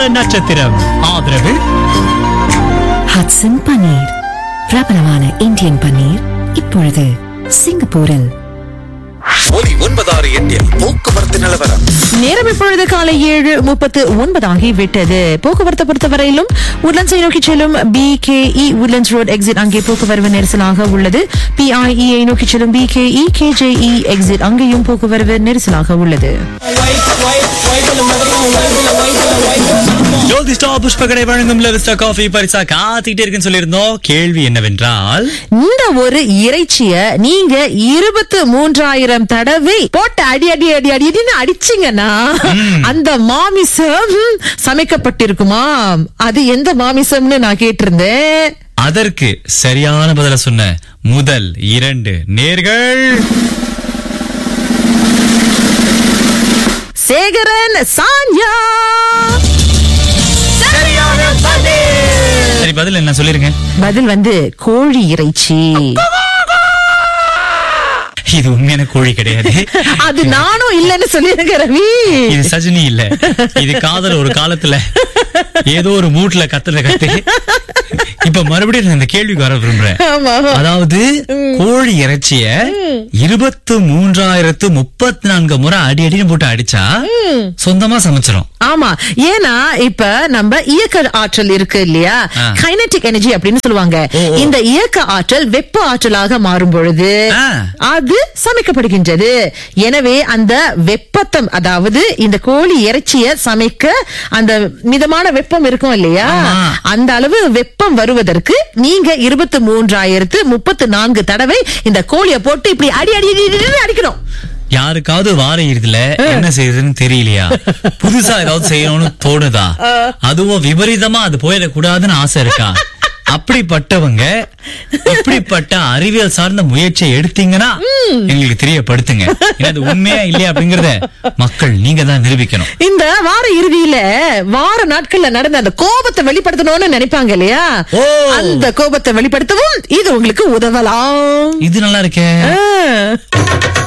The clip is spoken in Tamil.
வார நட்சத்திரம் ஆதரவு ஹட்சன் பன்னீர் பிரபலமான இந்தியன் பன்னீர் இப்பொழுது சிங்கப்பூரில் ஒலி ஒன்பதாறு எட்டில் போக்குவரத்து நிலவரம் நேரம் இப்பொழுது காலை ஏழு முப்பத்து ஒன்பதாகி விட்டது போக்குவரத்தை பொறுத்தவரையிலும் உட்லண்ட்ஸை நோக்கி செல்லும் B K E Woodlands road exit அங்கே போக்குவரவு நெரிசலாக உள்ளது பிஐஇஐ நோக்கி செல்லும் B K E KJE exit அங்கேயும் போக்குவரவு நெரிசலாக உள்ளது ஜோதி ஸ்டா புஷ்பகடை வழங்கும் லெவிஸ்டா காஃபி பரிசா காத்திட்டே இருக்குன்னு சொல்லியிருந்தோம் கேள்வி என்னவென்றால் இந்த ஒரு இறைச்சிய நீங்க இருபத்து மூன்றாயிரம் தடவை போட்டு அடி அடி அடி அடி அடின்னு அடிச்சீங்கன்னா அந்த மாமிசம் சமைக்கப்பட்டிருக்குமா அது எந்த மாமிசம்னு நான் கேட்டிருந்தேன் அதற்கு சரியான பதில சொன்ன முதல் இரண்டு நேர்கள் சேகரன் சான்யா சரி பதில் என்ன சொல்லிருங்க பதில் வந்து கோழி இறைச்சி இது உண்மையான கோழி கிடையாது அது நானும் இல்லைன்னு சொல்லிருங்க ரவி இது சஜினி இல்ல இது காதல் ஒரு காலத்துல ஏதோ ஒரு மூட்ல கத்துல கத்து இப்ப மறுபடியும் நான் இந்த கேள்விக்கு வர விரும்புறேன் ஆமா அதாவது கோழி இறைச்சிய இருபத்து மூன்றாயிரத்து முப்பத்தி நான்கு முறை அடி அடின்னு போட்டு அடிச்சா சொந்தமா சமைச்சிரும் ஆமா ஏன்னா இப்ப நம்ம இயக்க ஆற்றல் இருக்கு இல்லையா ஆ. கைனடிக் எனர்ஜி அப்படின்னு சொல்லுவாங்க ஓ, ஓ. இந்த இயக்க ஆற்றல் வெப்ப ஆற்றலாக மாறும் பொழுது ஆ. அது சமைக்கப்படுகின்றது எனவே அந்த வெப்பத்தம் அதாவது இந்த கோழி இறைச்சிய சமைக்க அந்த மிதமான வெப்பம் இருக்கும் இல்லையா ஆமா. அந்த அளவு வெப்பம் வருவதற்கு நீங்க இருபத்தி மூன்றாயிரத்து முப்பத்து நான்கு தடவை இந்த கோழியை போட்டு இப்படி அடி அடி அடி அடின்னு அடிக்கணும் யாருக்காவது வார இறுதியில என்ன செய்யுதுன்னு தெரியலையா புதுசா ஏதாவது செய்யணும்னு தோணுதா அதுவும் விபரீதமா அது போயிடக்கூடாதுன்னு ஆசை இருக்கா அப்படிப்பட்டவங்க இப்படிப்பட்ட அறிவியல் சார்ந்த முயற்சியை எடுத்தீங்கன்னா எங்களுக்கு தெரியப்படுத்துங்க ஏன்னா அது உண்மையா இல்லையா அப்படிங்கறத மக்கள் நீங்க தான் நிரூபிக்கணும் இந்த வார இறுதியில வார நாட்கள்ல நடந்த அந்த கோபத்தை வெளிப்படுத்தணும்னு நினைப்பாங்க இல்லையா ஓ. அந்த கோபத்தை வெளிப்படுத்தவும் இது உங்களுக்கு உதவலாம் இது நல்லா இருக்கே ஆ.